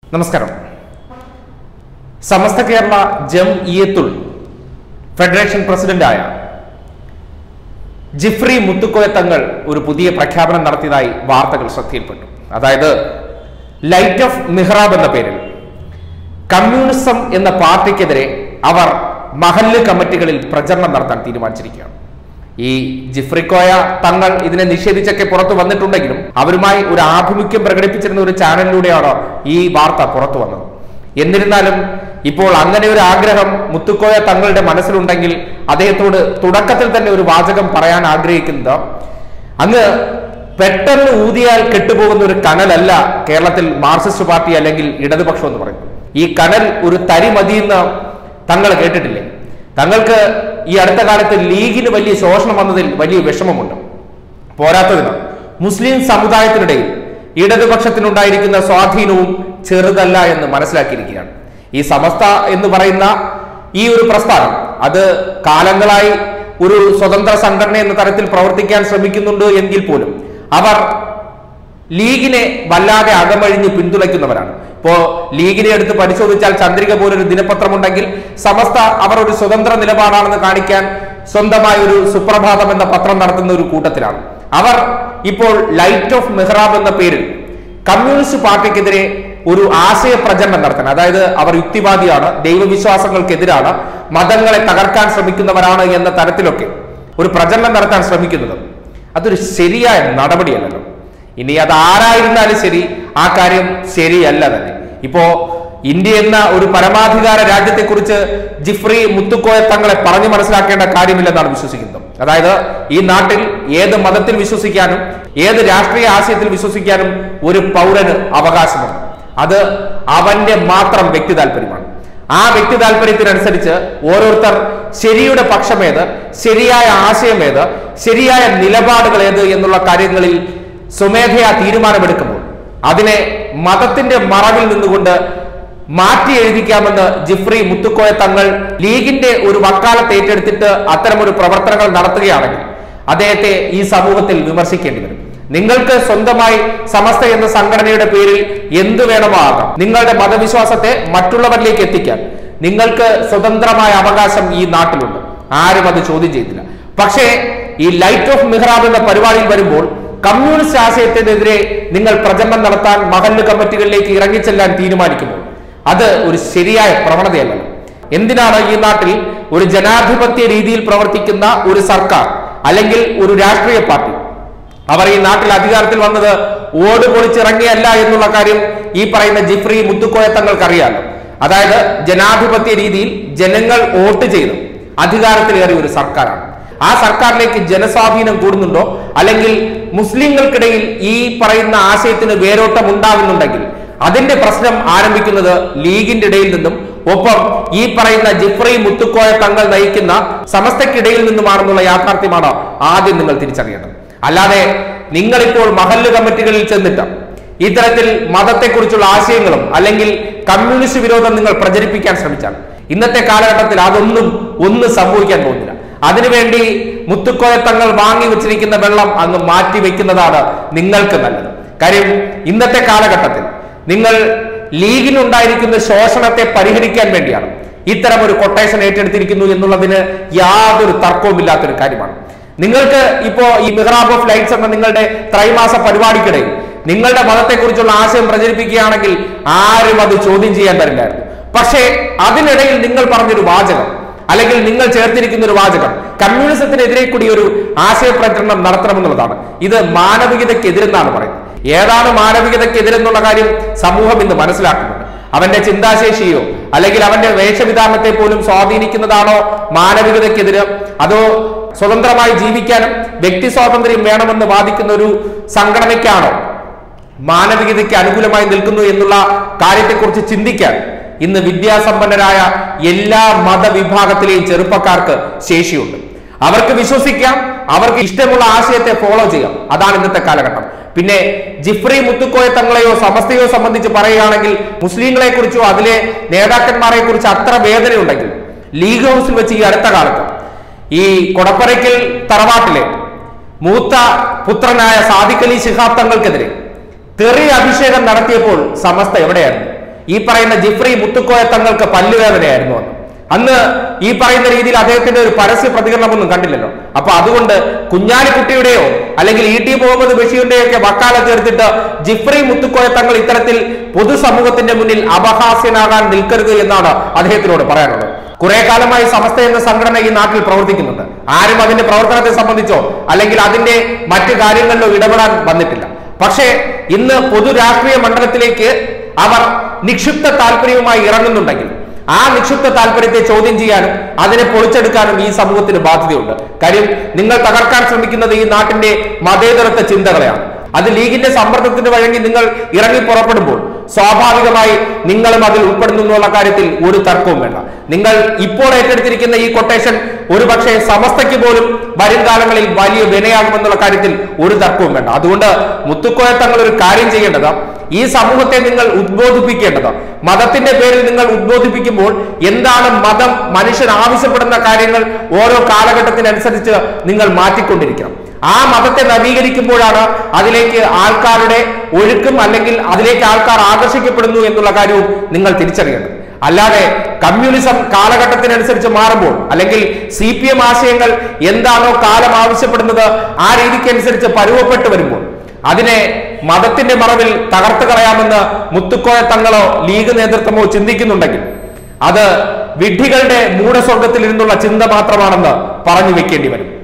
നമസ്കാരം സമസ്ത കേരള ജം ഇയത്തുൽ ഫെഡറേഷൻ പ്രസിഡന്റായ ജിഫ്രി മുത്തുക്കോയ തങ്ങൾ ഒരു പുതിയ പ്രഖ്യാപനം നടത്തിയതായി വാർത്തകൾ ശ്രദ്ധയിൽപ്പെട്ടു അതായത് ലൈറ്റ് ഓഫ് മിഹ്റാബ് എന്ന പേരിൽ കമ്മ്യൂണിസം എന്ന പാർട്ടിക്കെതിരെ അവർ മഹല്ല് കമ്മിറ്റികളിൽ പ്രചരണം നടത്താൻ തീരുമാനിച്ചിരിക്കുകയാണ് ഈ ജിഫ്രിക്കോയ തങ്ങൾ ഇതിനെ നിഷേധിച്ചൊക്കെ പുറത്തു വന്നിട്ടുണ്ടെങ്കിലും അവരുമായി ഒരു ആഭിമുഖ്യം പ്രകടിപ്പിച്ചിരുന്ന ഒരു ചാനലിലൂടെയാണ് ഈ വാർത്ത പുറത്തു വന്നത് എന്നിരുന്നാലും ഇപ്പോൾ അങ്ങനെ ഒരു ആഗ്രഹം മുത്തുക്കോയ തങ്ങളുടെ മനസ്സിലുണ്ടെങ്കിൽ അദ്ദേഹത്തോട് തുടക്കത്തിൽ തന്നെ ഒരു വാചകം പറയാൻ ആഗ്രഹിക്കുന്നത് അങ്ങ് പെട്ടെന്ന് ഊതിയാൽ കെട്ടുപോകുന്ന ഒരു കനലല്ല കേരളത്തിൽ മാർക്സിസ്റ്റ് പാർട്ടി അല്ലെങ്കിൽ ഇടതുപക്ഷം എന്ന് പറയുന്നത് ഈ കനൽ ഒരു തരി മതിയെന്ന് തങ്ങൾ കേട്ടിട്ടില്ലേ തങ്ങൾക്ക് ഈ അടുത്ത കാലത്ത് ലീഗിന് വലിയ ശോഷണം വന്നതിൽ വലിയ വിഷമമുണ്ട് പോരാത്തതിന് മുസ്ലിം സമുദായത്തിനിടയിൽ ഇടതുപക്ഷത്തിനുണ്ടായിരിക്കുന്ന സ്വാധീനവും ചെറുതല്ല എന്ന് മനസ്സിലാക്കിയിരിക്കുകയാണ് ഈ സമസ്ത എന്ന് പറയുന്ന ഈ ഒരു പ്രസ്ഥാനം അത് കാലങ്ങളായി ഒരു സ്വതന്ത്ര സംഘടന എന്ന തരത്തിൽ പ്രവർത്തിക്കാൻ ശ്രമിക്കുന്നുണ്ട് എങ്കിൽ പോലും അവർ ലീഗിനെ വല്ലാതെ അകമഴിഞ്ഞ് പിന്തുണയ്ക്കുന്നവരാണ് ഇപ്പോ ലീഗിനെ എടുത്ത് പരിശോധിച്ചാൽ ചന്ദ്രിക പോലൊരു ദിനപത്രമുണ്ടെങ്കിൽ സമസ്ത അവർ ഒരു സ്വതന്ത്ര നിലപാടാണെന്ന് കാണിക്കാൻ സ്വന്തമായ ഒരു സുപ്രഭാതം എന്ന പത്രം നടത്തുന്ന ഒരു കൂട്ടത്തിലാണ് അവർ ഇപ്പോൾ ലൈറ്റ് ഓഫ് മെഹ്റാബ് എന്ന പേരിൽ കമ്മ്യൂണിസ്റ്റ് പാർട്ടിക്കെതിരെ ഒരു ആശയ പ്രചരണം നടത്താൻ അതായത് അവർ യുക്തിവാദിയാണ് ദൈവവിശ്വാസങ്ങൾക്കെതിരാണ് മതങ്ങളെ തകർക്കാൻ ശ്രമിക്കുന്നവരാണ് എന്ന തരത്തിലൊക്കെ ഒരു പ്രചരണം നടത്താൻ ശ്രമിക്കുന്നത് അതൊരു ശരിയായ നടപടിയല്ലല്ലോ ഇനി അത് ആരായിരുന്നാലും ശരി ആ കാര്യം ശരിയല്ല തന്നെ ഇപ്പോ ഇന്ത്യ എന്ന ഒരു പരമാധികാര രാജ്യത്തെക്കുറിച്ച് ജിഫ്രി മുത്തുക്കോയ തങ്ങളെ പറഞ്ഞു മനസ്സിലാക്കേണ്ട കാര്യമില്ലെന്നാണ് വിശ്വസിക്കുന്നത് അതായത് ഈ നാട്ടിൽ ഏത് മതത്തിൽ വിശ്വസിക്കാനും ഏത് രാഷ്ട്രീയ ആശയത്തിൽ വിശ്വസിക്കാനും ഒരു പൗരന് അവകാശമുണ്ട് അത് അവന്റെ മാത്രം വ്യക്തി താല്പര്യമാണ് ആ വ്യക്തി താല്പര്യത്തിനനുസരിച്ച് ഓരോരുത്തർ ശരിയുടെ പക്ഷമേത് ശരിയായ ആശയമേത് ശരിയായ നിലപാടുകൾ ഏത് എന്നുള്ള കാര്യങ്ങളിൽ സ്വമേധയാ തീരുമാനമെടുക്കുമ്പോൾ അതിനെ മതത്തിന്റെ മറവിൽ നിന്നുകൊണ്ട് മാറ്റി എഴുതിക്കാമെന്ന് ജിഫ്രി മുത്തുക്കോയ തങ്ങൾ ലീഗിന്റെ ഒരു വക്കാലത്ത് ഏറ്റെടുത്തിട്ട് അത്തരമൊരു പ്രവർത്തനങ്ങൾ നടത്തുകയാണെങ്കിൽ അദ്ദേഹത്തെ ഈ സമൂഹത്തിൽ വിമർശിക്കേണ്ടി വരും നിങ്ങൾക്ക് സ്വന്തമായി സമസ്ത എന്ന സംഘടനയുടെ പേരിൽ എന്തു വേണമോ ആകാം നിങ്ങളുടെ മതവിശ്വാസത്തെ മറ്റുള്ളവരിലേക്ക് എത്തിക്കാൻ നിങ്ങൾക്ക് സ്വതന്ത്രമായ അവകാശം ഈ നാട്ടിലുണ്ട് ആരും അത് ചോദ്യം ചെയ്തില്ല പക്ഷേ ഈ ലൈറ്റ് ഓഫ് മിഹ്റാബ് എന്ന പരിപാടിയിൽ വരുമ്പോൾ കമ്മ്യൂണിസ്റ്റ് ആശയത്തിനെതിരെ നിങ്ങൾ പ്രചരണം നടത്താൻ മഹല്ല് കമ്മിറ്റികളിലേക്ക് ഇറങ്ങിച്ചെല്ലാൻ തീരുമാനിക്കുമ്പോൾ അത് ഒരു ശരിയായ പ്രവണതയല്ലല്ലോ എന്തിനാണ് ഈ നാട്ടിൽ ഒരു ജനാധിപത്യ രീതിയിൽ പ്രവർത്തിക്കുന്ന ഒരു സർക്കാർ അല്ലെങ്കിൽ ഒരു രാഷ്ട്രീയ പാർട്ടി അവർ ഈ നാട്ടിൽ അധികാരത്തിൽ വന്നത് ഓട് പൊളിച്ചിറങ്ങിയല്ല എന്നുള്ള കാര്യം ഈ പറയുന്ന ജിഫ്രി മുത്തുക്കോയ തങ്ങൾക്കറിയാലോ അതായത് ജനാധിപത്യ രീതിയിൽ ജനങ്ങൾ വോട്ട് ചെയ്ത് അധികാരത്തിലേറിയ ഒരു സർക്കാരാണ് ആ സർക്കാരിലേക്ക് ജനസ്വാധീനം കൂടുന്നുണ്ടോ അല്ലെങ്കിൽ മുസ്ലിങ്ങൾക്കിടയിൽ ഈ പറയുന്ന ആശയത്തിന് വേരോട്ടം ഉണ്ടാകുന്നുണ്ടെങ്കിൽ അതിന്റെ പ്രശ്നം ആരംഭിക്കുന്നത് ലീഗിന്റെ ഇടയിൽ നിന്നും ഒപ്പം ഈ പറയുന്ന ജിഫ്രി മുത്തുക്കോയ തങ്ങൾ നയിക്കുന്ന സമസ്തക്കിടയിൽ നിന്നുമാണെന്നുള്ള യാഥാർത്ഥ്യമാണ് ആദ്യം നിങ്ങൾ തിരിച്ചറിയേണ്ടത് അല്ലാതെ നിങ്ങളിപ്പോൾ മഹല്ല് കമ്മിറ്റികളിൽ ചെന്നിട്ട് ഇത്തരത്തിൽ മതത്തെക്കുറിച്ചുള്ള ആശയങ്ങളും അല്ലെങ്കിൽ കമ്മ്യൂണിസ്റ്റ് വിരോധം നിങ്ങൾ പ്രചരിപ്പിക്കാൻ ശ്രമിച്ചാൽ ഇന്നത്തെ കാലഘട്ടത്തിൽ അതൊന്നും ഒന്നും സംഭവിക്കാൻ പോകുന്നില്ല അതിനുവേണ്ടി മുത്തുക്കോയ തങ്ങൾ വാങ്ങി വെച്ചിരിക്കുന്ന വെള്ളം അങ്ങ് മാറ്റി വെക്കുന്നതാണ് നിങ്ങൾക്ക് നല്ലത് കാര്യം ഇന്നത്തെ കാലഘട്ടത്തിൽ നിങ്ങൾ ലീഗിനുണ്ടായിരിക്കുന്ന ശോഷണത്തെ പരിഹരിക്കാൻ വേണ്ടിയാണ് ഇത്തരം ഒരു കൊട്ടേഷൻ ഏറ്റെടുത്തിരിക്കുന്നു എന്നുള്ളതിന് യാതൊരു തർക്കവുമില്ലാത്തൊരു കാര്യമാണ് നിങ്ങൾക്ക് ഇപ്പോ ഈ മിഹ്റാബ് ഓഫ് ലൈറ്റ്സ് എന്ന നിങ്ങളുടെ ത്രൈമാസ പരിപാടിക്കിടയിൽ നിങ്ങളുടെ മതത്തെക്കുറിച്ചുള്ള ആശയം പ്രചരിപ്പിക്കുകയാണെങ്കിൽ ആരും അത് ചോദ്യം ചെയ്യാൻ വരില്ലായിരുന്നു പക്ഷേ അതിനിടയിൽ നിങ്ങൾ പറഞ്ഞൊരു വാചകം അല്ലെങ്കിൽ നിങ്ങൾ ചേർത്തിരിക്കുന്ന ഒരു വാചകം കമ്മ്യൂണിസത്തിനെതിരെ കൂടി ഒരു ആശയ പ്രചരണം നടത്തണമെന്നുള്ളതാണ് ഇത് മാനവികതയ്ക്കെതിരെന്നാണ് പറയുന്നത് ഏതാണ് മാനവികതയ്ക്കെതിരെന്നുള്ള കാര്യം സമൂഹം ഇന്ന് മനസ്സിലാക്കുന്നുണ്ട് അവന്റെ ചിന്താശേഷിയോ അല്ലെങ്കിൽ അവന്റെ വേഷവിധാനത്തെ പോലും സ്വാധീനിക്കുന്നതാണോ മാനവികതയ്ക്കെതിരെ അതോ സ്വതന്ത്രമായി ജീവിക്കാനും വ്യക്തി സ്വാതന്ത്ര്യം വേണമെന്ന് വാദിക്കുന്ന ഒരു സംഘടനയ്ക്കാണോ മാനവികതയ്ക്ക് അനുകൂലമായി നിൽക്കുന്നു എന്നുള്ള കാര്യത്തെക്കുറിച്ച് ചിന്തിക്കാൻ ഇന്ന് വിദ്യാസമ്പന്നരായ എല്ലാ മതവിഭാഗത്തിലെയും ചെറുപ്പക്കാർക്ക് ശേഷിയുണ്ട് അവർക്ക് വിശ്വസിക്കാം അവർക്ക് ഇഷ്ടമുള്ള ആശയത്തെ ഫോളോ ചെയ്യാം അതാണ് ഇന്നത്തെ കാലഘട്ടം പിന്നെ ജിഫ്രി മുത്തുക്കോയ തങ്ങളെയോ സമസ്തയോ സംബന്ധിച്ച് പറയുകയാണെങ്കിൽ മുസ്ലിങ്ങളെ കുറിച്ചോ അതിലെ നേതാക്കന്മാരെ കുറിച്ച് അത്ര വേദനയുണ്ടെങ്കിൽ ലീഗ് ഹൗസിൽ വെച്ച് ഈ അടുത്ത കാലത്ത് ഈ കൊടപ്പരയ്ക്കൽ തറവാട്ടിലെ മൂത്ത പുത്രനായ സാദിഖ് അലി ശിഹാബ് തങ്ങൾക്കെതിരെ തെറി അഭിഷേകം നടത്തിയപ്പോൾ സമസ്ത എവിടെയായിരുന്നു ഈ പറയുന്ന ജിഫ്രി മുത്തുക്കോയ തങ്ങൾക്ക് പല്ലുവേദനയായിരുന്നു അന്ന് അന്ന് ഈ പറയുന്ന രീതിയിൽ അദ്ദേഹത്തിന്റെ ഒരു പരസ്യ പ്രതികരണമൊന്നും കണ്ടില്ലല്ലോ അപ്പൊ അതുകൊണ്ട് കുഞ്ഞാലിക്കുട്ടിയുടെയോ അല്ലെങ്കിൽ ഇ ടി മുഹമ്മദ് ബഷീറിന്റെയോ ഒക്കെ വക്കാലത്ത് എടുത്തിട്ട് ജിഫ്രി മുത്തുക്കോയ തങ്ങൾ ഇത്തരത്തിൽ പൊതുസമൂഹത്തിന്റെ മുന്നിൽ അപഹാസ്യനാകാൻ നിൽക്കരുത് എന്നാണ് അദ്ദേഹത്തിനോട് പറയാനുള്ളത് കുറെ കാലമായി സമസ്ത എന്ന സംഘടന ഈ നാട്ടിൽ പ്രവർത്തിക്കുന്നുണ്ട് ആരും അതിന്റെ പ്രവർത്തനത്തെ സംബന്ധിച്ചോ അല്ലെങ്കിൽ അതിന്റെ മറ്റു കാര്യങ്ങളിലോ ഇടപെടാൻ വന്നിട്ടില്ല പക്ഷേ ഇന്ന് പൊതു രാഷ്ട്രീയ മണ്ഡലത്തിലേക്ക് അവർ നിക്ഷിപ്ത താല്പര്യവുമായി ഇറങ്ങുന്നുണ്ടെങ്കിൽ ആ നിക്ഷിപ്ത താല്പര്യത്തെ ചോദ്യം ചെയ്യാനും അതിനെ പൊളിച്ചെടുക്കാനും ഈ സമൂഹത്തിന് ബാധ്യതയുണ്ട് കാര്യം നിങ്ങൾ തകർക്കാൻ ശ്രമിക്കുന്നത് ഈ നാട്ടിന്റെ മതേതരത്വ ചിന്തകളെയാണ് അത് ലീഗിന്റെ സമ്മർദ്ദത്തിന് വഴങ്ങി നിങ്ങൾ ഇറങ്ങി പുറപ്പെടുമ്പോൾ സ്വാഭാവികമായി നിങ്ങളും അതിൽ ഉൾപ്പെടുന്നു എന്നുള്ള കാര്യത്തിൽ ഒരു തർക്കവും വേണ്ട നിങ്ങൾ ഇപ്പോൾ ഏറ്റെടുത്തിരിക്കുന്ന ഈ കൊട്ടേഷൻ ഒരുപക്ഷെ സമസ്തയ്ക്ക് പോലും വരും കാലങ്ങളിൽ വലിയ വിനയാകുമെന്നുള്ള കാര്യത്തിൽ ഒരു തർക്കവും വേണ്ട അതുകൊണ്ട് മുത്തുക്കോയ തങ്ങൾ ഒരു കാര്യം ചെയ്യേണ്ടത് ഈ സമൂഹത്തെ നിങ്ങൾ ഉദ്ബോധിപ്പിക്കേണ്ടത് മതത്തിന്റെ പേരിൽ നിങ്ങൾ ഉദ്ബോധിപ്പിക്കുമ്പോൾ എന്താണ് മതം മനുഷ്യൻ ആവശ്യപ്പെടുന്ന കാര്യങ്ങൾ ഓരോ കാലഘട്ടത്തിനനുസരിച്ച് നിങ്ങൾ മാറ്റിക്കൊണ്ടിരിക്കണം ആ മതത്തെ നവീകരിക്കുമ്പോഴാണ് അതിലേക്ക് ആൾക്കാരുടെ ഒഴുക്കും അല്ലെങ്കിൽ അതിലേക്ക് ആൾക്കാർ ആകർഷിക്കപ്പെടുന്നു എന്നുള്ള കാര്യവും നിങ്ങൾ തിരിച്ചറിയണം അല്ലാതെ കമ്മ്യൂണിസം കാലഘട്ടത്തിനനുസരിച്ച് മാറുമ്പോൾ അല്ലെങ്കിൽ സി പി എം ആശയങ്ങൾ എന്താണോ കാലം ആവശ്യപ്പെടുന്നത് ആ രീതിക്കനുസരിച്ച് പരുവപ്പെട്ടു വരുമ്പോൾ അതിനെ മതത്തിന്റെ മറവിൽ തകർത്ത് കളയാമെന്ന് മുത്തുക്കോയ തങ്ങളോ ലീഗ് നേതൃത്വമോ ചിന്തിക്കുന്നുണ്ടെങ്കിൽ അത് വിഡ്ഢികളുടെ മൂഢസ്വർഗത്തിൽ ഇരുന്നുള്ള ചിന്ത മാത്രമാണെന്ന് പറഞ്ഞു വെക്കേണ്ടി വരും